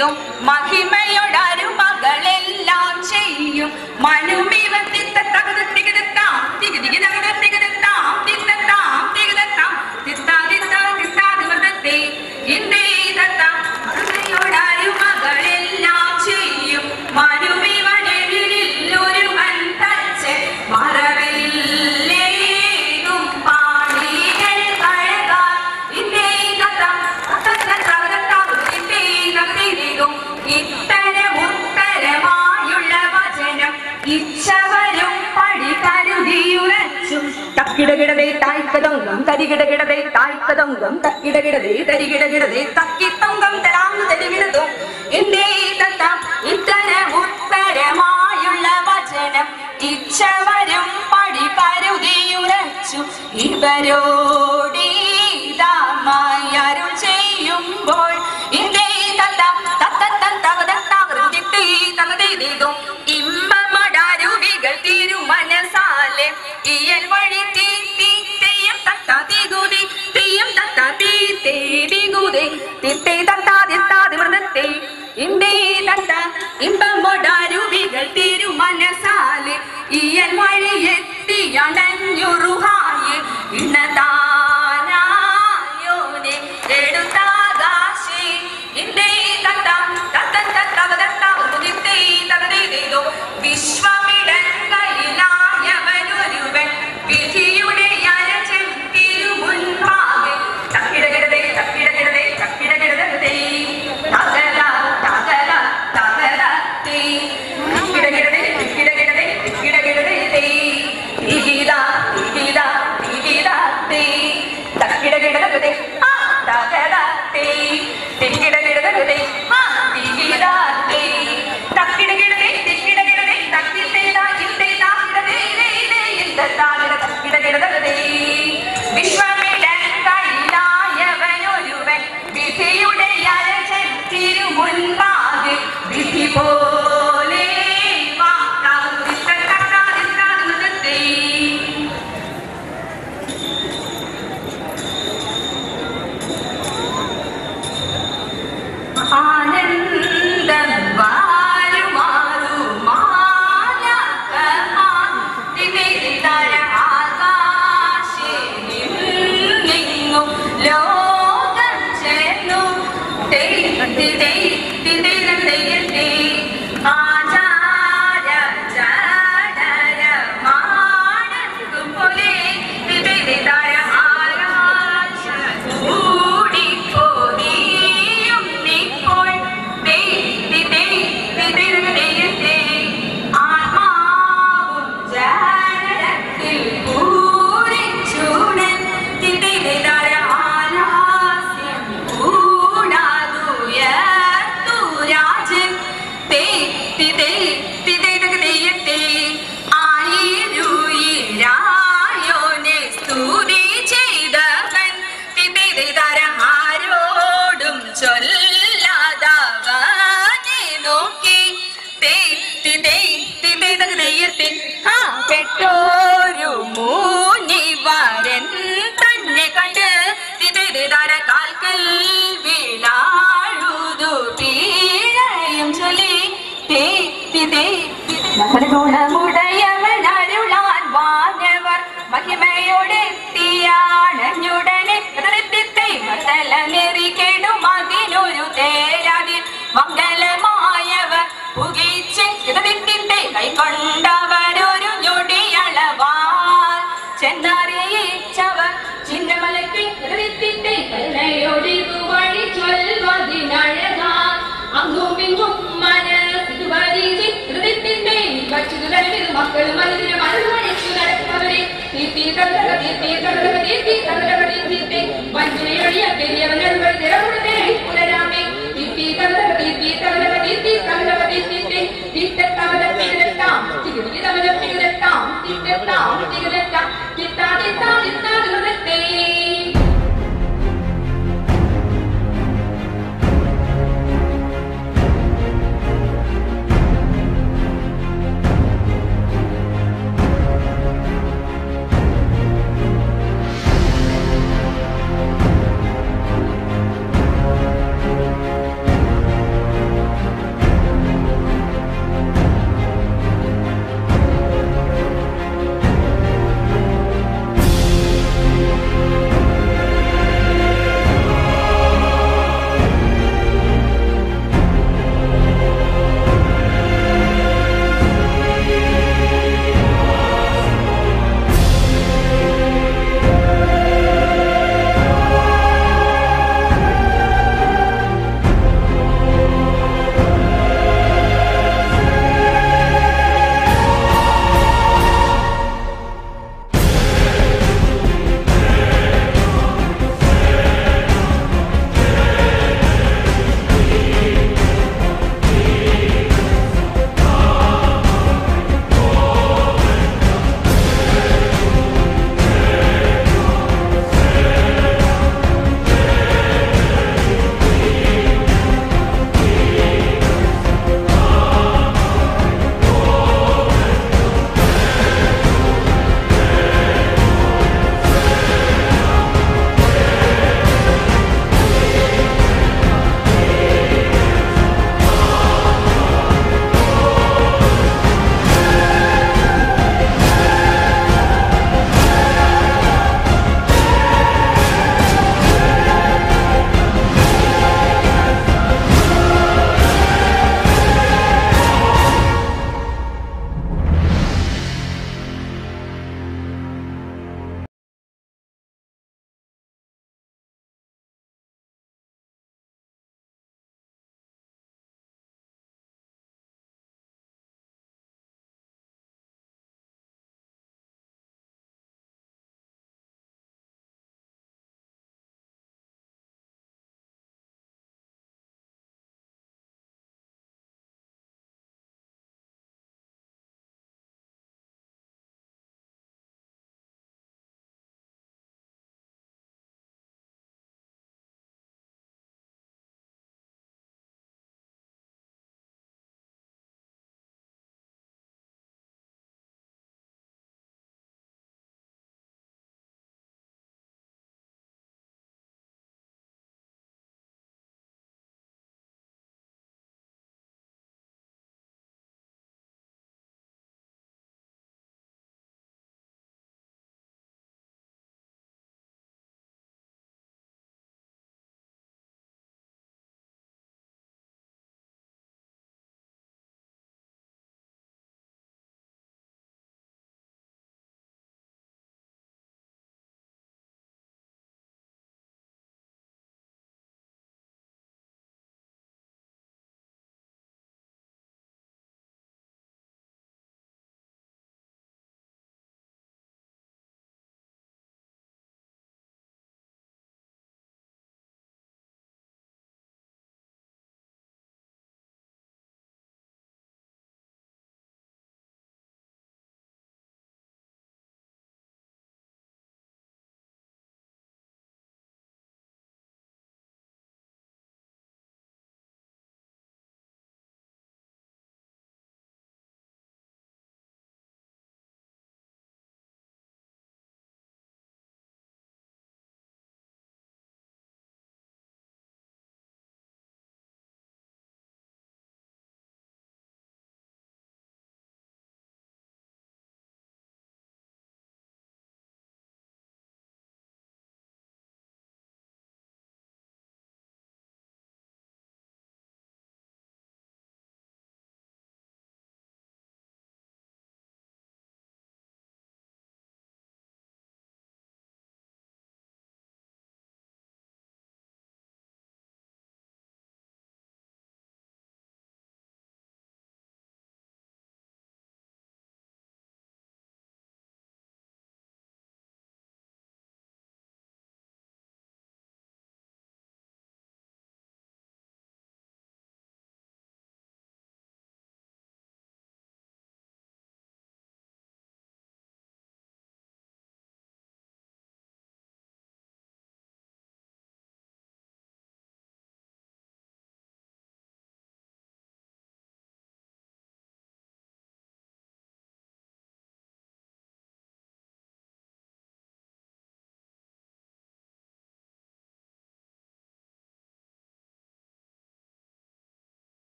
ചെയ്തും മഹിമയോടൊരു മകളെല്ലാം ചെയ്യും മനുമിവ തിത്തത്തകത് തികതത്താം തികതിക തകത തികതത്താം തിത്തത്താം തികതത്താം തിത്താ തിത്താ തിത്താ തിമൃതത്തെ ഇന്നേ തത്താം മഹിമയോടൊരു മകളെല്ലാം ചെയ്യും മനുമിവനെതിരിൽ ഒരുവൻ തച്ച് മറവില്ലേതും പാടികൾ കഴകാൻ ഇന്നേ തത്താം ഇത്തരമുത്തരമായുള്ള വചനം ഇച്ഛവരും പടി കരുതിയുറച്ചും തക്കിടകിടതേ തായ്ക്കതൊങ്കം തരികിടകിടതേ തായ്ക്കതൊങ്കം തക്കിടകിടതേ തരികിടകിടതേ തക്കിത്തൊങ്കം തരാന്ന് തരികിടതും എന്തേ തത്ത ഇത്തരമുത്തരമായുള്ള വചനം ഇച്ഛവരും പടി കരുതിയുറച്ചു ഇവരോടീതാമായി അരുൾ ചെയ്യുമ്പോൾ ഇതേ തത്ത തത്തത്തൻ തകതത്താകൃതിട്ടീ തകതീതും ഇമ്പമടരുവികൾ തിരുമനസാലെ ഇയൽ വഴി തീ തീ തെയ്യം തത്ത തികുതി തെയ്യം തത്ത തീ തേ തികുതി തിത്തേ തത്താ തിത്താതി മൃതത്തെ ഇമ്പേ തത്ത ഇമ്പമടരുവികൾ തിരുമനസാലെ ഇയൽ വഴി എത്തിയണഞ്ഞുറുഹായി ഇന്നതാനായോനെ എടുത്താകാശേ ഇന്നേ തത്ത തത്തൻ തത്തവതത്താ ഉദിത്തേ തകതേതോ വിശ്വമിടങ്കയിലായവനൊരുവൻ വിധിയുടെ അരചൻ തിരുമുൻപാകെ തക്കിടകിടതേ തക്കിടകിടതേ തക്കിടകിടതേ തകര തകര തകര തേ തിക്കിടകിടതേ തിക്കിടകിടതേ തിക്കിടകിടതേ തേ തികിട തികിട തികിട തേ തക്കിടകിടതേ ആ തകര തേ തിക്കിടകിടതേ ആ തികിട തേ തക്കിടകിടതേ തിക്കിടകിടതേ തക്കിട്ടേതാ ഇട്ടേതാ കിടതേ ഇതേ ഇതേ ഇട്ടത്താ കിട തക്കിടകിടതേ വിശ്വമിടങ്കയിലായവനൊരുവൻ വിധിയുടെ അരചൻ തിരുമുൻപാകെ വിധി പോലെ വാക്കാകും തിത്തത്തത്താതിത്താതിമൃതത്തേ. ആനന്ദം വാരുമാറു മാലാഖമാർ തിമിരിതര ആകാശേ നിന്നിങ്ങും ലോകം ചേർന്നു തെയ് തെയ് തെയ് തെയ് തെയ് തെയ് ആചാര ചാടര മാടക്കും പോലെ തിമിരിതര ആകാശ കൂടിപ്പോതിയും നിപ്പോൾ തെയ് തെയ് തെയ് തെയ് തെയ് തെയ് ആത്മാവും ജാലത്തിൽ പൂരിച്ചൂടൻ തിമിരിതര ആലാസ്യം കൂടാതുയർത്തു രാജൻ തെയ് തെയ് തെയ് തെയ് തെയ് തെയ് ആയിരൂയിരായോനെ സ്തുതി ചെയ്തവൻ ആരോടും ചൊല്ലാതവനെ നോക്കി തെയ് തെയ് തെയ് തെയ് തെയ് തെയ് ആ പെട്ടോരു മൂന്നിവരൻ തന്നെ കണ്ട് തിതര കാൽക്കൽ വീണാഴുതു പീഴയും ചൊല്ലി തേ തിതേ ഗുണമുടയവൻ അരുളാൻ വാനവർ മഹിമയോടെത്തിയാണഞ്ഞുടനെ മതല നെറികെടും അതിനൊരു തേരതിൽ മംഗലമായവർ പുകിച്ച് ഇതതിന്റെ കൈക്കൊണ്ടവരൊരു ഞൊടിയളവാൽ ചെന്നറിയിച്ചവർ ചിന്നമലയ്ക്ക് ഇതതിന്റെ കല്ലയൊടിതു വഴി ചൊൽവതിനഴകാ അങ്ങും ഇങ്ങും മനസ്സിതു വരിച്ച് ഹൃദയത്തിന്റെ വച്ചു തരവിൽ മക്കൾ മനസ്സിന് മനസ്സണിച്ചു നടക്കുന്നവരെ തീർത്തി തകടക തീർത്തി തകടക തീർത്തി തകടക തീർത്തി വഞ്ചനയൊഴിയ പെരിയവനൊരുവർ തിരമുടനെ പുനരാമേ തീർത്തി തകടക തീർത്തി തകടക തീർത്തി തകടക തീർത്തി തിട്ടത്തവല തികരത്താം തികതി തവല തികരത്താം തിട്ടത്താം തികരത്താം തിട്ടാ തിട്ടാ തിട്ടാ തികരത്തേ